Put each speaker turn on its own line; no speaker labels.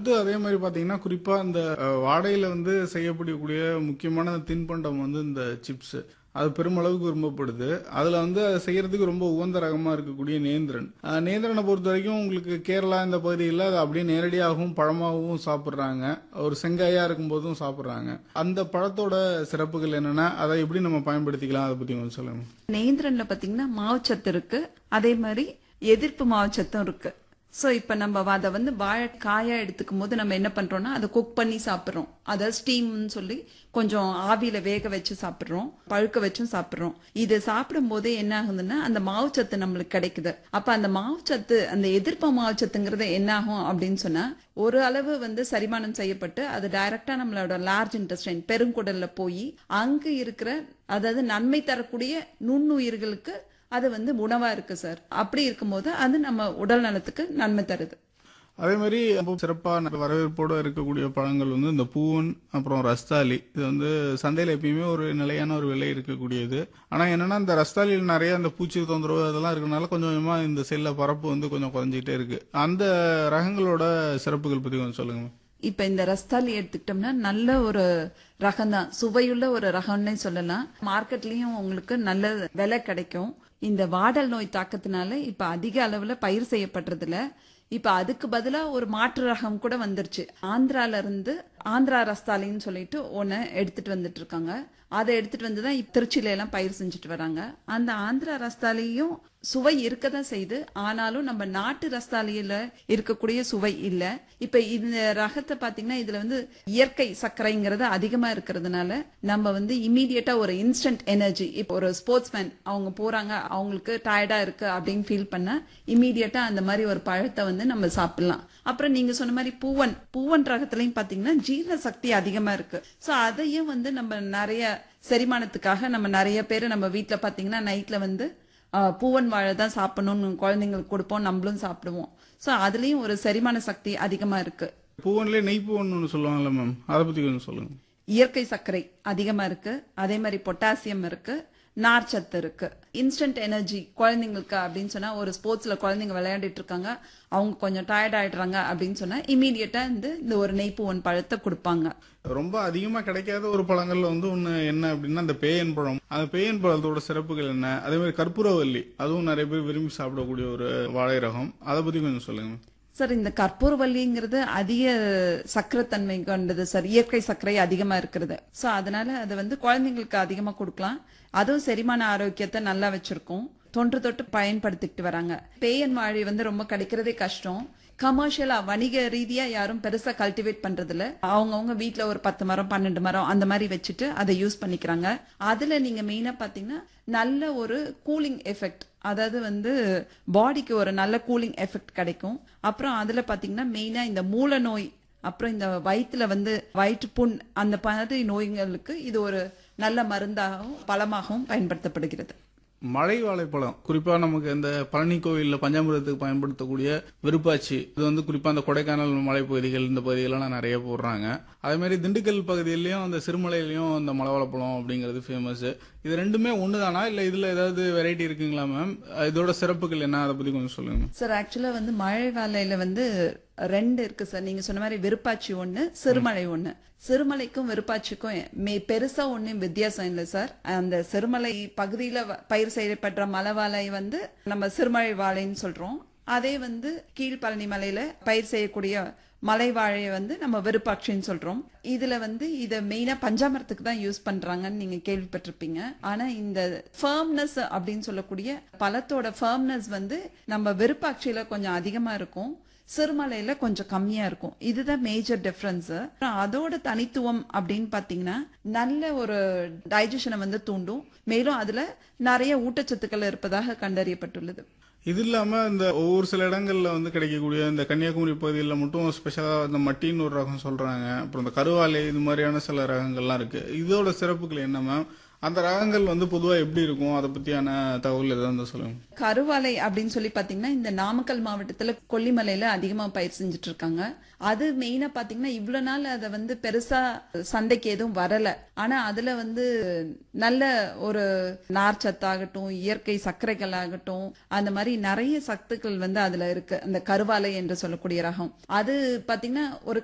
அடுத்து அதே மாதிரி பாத்தீங்கன்னா குறிப்பா இந்த அஹ், வாடையில வந்து செய்யப்படக்கூடிய முக்கியமான தின்பண்டம் வந்து இந்த சிப்ஸ் அது பெருமளவுக்கு விரும்பப்படுது அதுல வந்து அதை செய்யறதுக்கு ரொம்ப உகந்த ரகமா இருக்கக்கூடிய நேந்திரன் அஹ், நேந்திரனை பொறுத்த வரைக்கும் உங்களுக்கு கேரளா இந்த பகுதியில் அதை அப்படியே நேரடியாகவும் பழமாகவும் சாப்பிட்றாங்க ஒரு செங்காயா இருக்கும் போதும் சாப்பிட்றாங்க அந்த பழத்தோட சிறப்புகள் என்னன்னா அதை எப்படி நம்ம பயன்படுத்திக்கலாம் அதை பத்தி கொஞ்சம் சொல்லுங்க
நேந்திரன்ல பாத்தீங்கன்னா மாவுச்சத்து இருக்கு அதே மாதிரி எதிர்ப்பு மாவுச்சத்தும் இருக்கு சோ இப்ப நம்ம அதை வந்து வாழை காயா எடுத்துக்கும் போது நம்ம என்ன பண்றோம்னா அதை குக் பண்ணி சாப்பிடுறோம் அதை ஸ்டீம்னு சொல்லி கொஞ்சம் ஆவியில வேக வச்சு சாப்பிடுறோம் பழுக்க வச்சும் சாப்பிடுறோம் இது சாப்பிடும் போதே என்ன ஆகுதுன்னா அந்த மாவுச்சத்து நம்மளுக்கு கிடைக்குது அப்ப அந்த மாவுச்சத்து அந்த எதிர்ப்பு மாவுச்சத்துங்கிறது என்ன ஆகும் அப்படின்னு சொன்னா ஒரு அளவு வந்து செரிமானம் செய்யப்பட்டு அது டைரக்டா நம்மளோட லார்ஜ் இன்டெஸ்டைன் பெருங்குடல்ல போய் அங்கு இருக்கிற அதாவது நன்மை தரக்கூடிய நுண்ணுயிர்களுக்கு அது வந்து உணவா இருக்கு சார் அப்படி இருக்கும்போது அது நம்ம உடல் நலத்துக்கு நன்மை தருது
அதே மாதிரி ரொம்ப சிறப்பான வரவேற்போட இருக்கக்கூடிய பழங்கள் வந்து இந்த பூவன் அப்புறம் ரஸ்தாலி இது வந்து சந்தையில எப்பயுமே ஒரு நிலையான ஒரு விலை இருக்கக்கூடியது ஆனா என்னன்னா இந்த ரஸ்தாலியில் நிறைய அந்த பூச்சி தொந்தரவு அதெல்லாம் இருக்கனால கொஞ்சம் கொஞ்சமா இந்த செல்ல பரப்பு வந்து கொஞ்சம் குறைஞ்சிட்டே இருக்கு அந்த ரகங்களோட சிறப்புகள் பத்தி கொஞ்சம் சொல்லுங்க
இப்ப இந்த ரஸ்தாலி எடுத்துக்கிட்டோம்னா நல்ல ஒரு ரகம் தான் சுவையுள்ள ஒரு ரகம்னே சொல்லலாம் மார்க்கெட்லயும் உங்களுக்கு நல்ல விலை கிடைக்கும் இந்த வாடல் நோய் தாக்கத்தினால இப்ப அதிக அளவுல பயிர் செய்யப்படுறதுல இப்ப அதுக்கு பதிலா ஒரு மாற்று ரகம் கூட வந்துருச்சு ஆந்திரால இருந்து ஆந்திரா ரஸ்தாலின்னு சொல்லிட்டு ஒன்னு எடுத்துட்டு வந்துட்டு இருக்காங்க அதை எடுத்துட்டு வந்து தான் திருச்சியில எல்லாம் பயிர் செஞ்சுட்டு வராங்க அந்த ஆந்திரா ரஸ்தாலியும் சுவை இருக்கதான் செய்யுது ஆனாலும் நம்ம நாட்டு ரஸ்தாலியில இருக்கக்கூடிய சுவை இல்ல இப்ப இந்த ரகத்தை பாத்தீங்கன்னா இதுல வந்து இயற்கை சர்க்கரைங்கிறது அதிகமா இருக்கிறதுனால நம்ம வந்து இமீடியட்டா ஒரு இன்ஸ்டன்ட் எனர்ஜி இப்போ ஒரு ஸ்போர்ட்ஸ் மேன் அவங்க போறாங்க அவங்களுக்கு டயர்டா இருக்கு அப்படின்னு ஃபீல் பண்ணா இமீடியட்டா அந்த மாதிரி ஒரு பழத்தை வந்து நம்ம சாப்பிடலாம் அப்புறம் நீங்க சொன்ன மாதிரி பூவன் பூவன் ரகத்துலயும் பாத்தீங்கன்னா ஜீரண சக்தி அதிகமா இருக்கு சோ அதையும் வந்து நம்ம நிறைய செரிமானத்துக்காக நம்ம நிறைய பேர் நம்ம வீட்ல பாத்தீங்கன்னா நைட்ல வந்து ஆஹ், பூவன் வாழை தான் சாப்பிடணும்னு குழந்தைங்களுக்கு கொடுப்போம் நம்மளும் சாப்பிடுவோம் சோ அதுலயும் ஒரு செரிமான சக்தி அதிகமா இருக்கு
பூவன்லயே நெய் பூவன் ஒன்று சொல்லுவாங்கல்ல மேம் அதை பத்தி கொஞ்சம் சொல்லுங்க
இயற்கை சர்க்கரை அதிகமா இருக்கு அதே மாதிரி பொட்டாசியம் இருக்கு நார்ச்சத்து இருக்கு இன்ஸ்டன்ட் எனர்ஜி குழந்தைங்களுக்கு அப்படின்னு சொன்னா ஒரு ஸ்போர்ட்ஸ்ல குழந்தைங்க விளையாடிட்டு இருக்காங்க அவங்க கொஞ்சம் டயர்ட் ஆயிடுறாங்க அப்படின்னு சொன்னா இமீடியட்டா இந்த இந்த ஒரு நெய்ப்பூவன் பழத்தை கொடுப்பாங்க
ரொம்ப அதிகமா கிடைக்காத ஒரு பழங்கள்ல வந்து ஒண்ணு என்ன அப்படின்னா அந்த பேயன் பழம் அந்த பேயன் பழத்தோட சிறப்புகள் என்ன அதே மாதிரி கற்பூரவல்லி அதுவும் நிறைய பேர் விரும்பி சாப்பிடக்கூடிய ஒரு வாழை ரகம் அதை பத்தி கொஞ்சம் சொல்லுங்க
சார் இந்த கற்பூரவல்லிங்கிறது அதிக சக்கரத்தன்மை கொண்டது சார் இயற்கை சர்க்கரை அதிகமா இருக்கிறது சோ அதனால அது வந்து குழந்தைங்களுக்கு அதிகமா கொடுக்கலாம் அதுவும் செரிமான ஆரோக்கியத்தை நல்லா வச்சிருக்கும் தொன்று தொட்டு பயன்படுத்திக்கிட்டு வராங்க பேயன் வாழை வந்து ரொம்ப கிடைக்கிறதே கஷ்டம் கமர்ஷியலா வணிக ரீதியா யாரும் பெருசா கல்டிவேட் பண்றது இல்ல அவங்கவுங்க வீட்ல ஒரு பத்து மரம் பன்னெண்டு மரம் அந்த மாதிரி வச்சுட்டு அதை யூஸ் பண்ணிக்கிறாங்க அதுல நீங்க மெயினா பாத்தீங்கன்னா நல்ல ஒரு கூலிங் எஃபெக்ட் அதாவது வந்து பாடிக்கு ஒரு நல்ல கூலிங் எஃபெக்ட் கிடைக்கும் அப்புறம் அதுல பாத்தீங்கன்னா மெயினா இந்த மூல நோய் அப்புறம் இந்த வயிற்றுல வந்து வயிற்று புண் அந்த மாதிரி நோய்களுக்கு இது ஒரு நல்ல மருந்தாகவும் பழமாகவும் பயன்படுத்தப்படுகிறது
மலை வாழைப்பழம் குறிப்பா நமக்கு இந்த பழனி கோவில்ல பஞ்சாமிரத்துக்கு பயன்படுத்தக்கூடிய விருப்பாச்சி இது வந்து குறிப்பா அந்த கொடைக்கானல் மலைப்பகுதிகள் இந்த பகுதிகளெல்லாம் நிறைய போடுறாங்க அதே மாதிரி திண்டுக்கல் பகுதியிலயும் அந்த சிறுமலையிலயும் அந்த மலை வாழைப்பழம் அப்படிங்கிறது ஃபேமஸ் இது ரெண்டுமே ஒண்ணுதானா இல்ல இதுல ஏதாவது வெரைட்டி இருக்குங்களா மேம் இதோட சிறப்புகள் என்ன அதை பத்தி கொஞ்சம் சொல்லுங்க ma'am.
சார் ஆக்சுவலா வந்து மழை வேலையில வந்து ரெண்டு இருக்கு சார் நீங்க சொன்ன மாதிரி விருப்பாச்சி ஒண்ணு சிறுமலை ஒண்ணு சிறுமலைக்கும் விருப்பாச்சிக்கும் மே பெருசா ஒண்ணும் வித்தியாசம் இல்லை சார் அந்த சிறுமலை பகுதியில வ- பயிர் செய்யப்படுற மலை வாழை வந்து நம்ம சிறுமலை வாழைன்னு சொல்றோம் அதே வந்து கீழ்பழனி மலையில பயிர் செய்யக்கூடிய மலை வாழையை வந்து நம்ம விருப்பாட்சின்னு சொல்றோம் இதுல வந்து இத மெயினா பஞ்சாமரத்துக்கு தான் யூஸ் பண்றாங்கன்னு நீங்க கேள்விப்பட்டிருப்பீங்க ஆனா இந்த ஃபர்ம்னஸ் அப்படின்னு சொல்லக்கூடிய பழத்தோட ஃபர்ம்னஸ் வந்து நம்ம விருப்பாட்சியில கொஞ்சம் அதிகமா இருக்கும் சிறுமலையில கொஞ்சம் கம்மியா இருக்கும் இதுதான் மேஜர் டிஃபரன்ஸ் அதோட தனித்துவம் அப்படின்னு பாத்தீங்கன்னா நல்ல ஒரு டைஜஷனை வந்து தூண்டும் மேலும் அதுல நிறைய ஊட்டச்சத்துக்கள் இருப்பதாக கண்டறியப்பட்டுள்ளது
இது இல்லாம இந்த ஒவ்வொரு சில இடங்கள்ல வந்து கிடைக்கக்கூடிய இந்த கன்னியாகுமரி பகுதியில் மட்டும் ஸ்பெஷலா இந்த மட்டின்னு ஒரு ரகம் சொல்றாங்க அப்புறம் இந்த கருவாலை இது மாதிரியான சில ரகங்கள்லாம் இருக்கு இதோட சிறப்புகள் என்ன மேம் அந்த ரகங்கள் வந்து பொதுவா எப்படி இருக்கும் அதை பத்தியான தகவல் ஏதாவது இருந்தா சொல்லுங்க
கருவாலை அப்படின்னு சொல்லி பாத்தீங்கன்னா இந்த நாமக்கல் மாவட்டத்துல கொல்லிமலையில அதிகமா பயிர் செஞ்சுட்டு இருக்காங்க அது மெயினா பாத்தீங்கன்னா இவ்வளவு நாள் அதை வந்து பெருசா சந்தைக்கு எதுவும் வரல ஆனா அதுல வந்து நல்ல ஒரு நார் சத்தாகட்டும் இயற்கை சர்க்கரைகள் ஆகட்டும் அந்த மாதிரி நிறைய சத்துக்கள் வந்து அதுல இருக்கு அந்த கருவாலை என்று சொல்லக்கூடிய ரகம் அது பாத்தீங்கன்னா ஒரு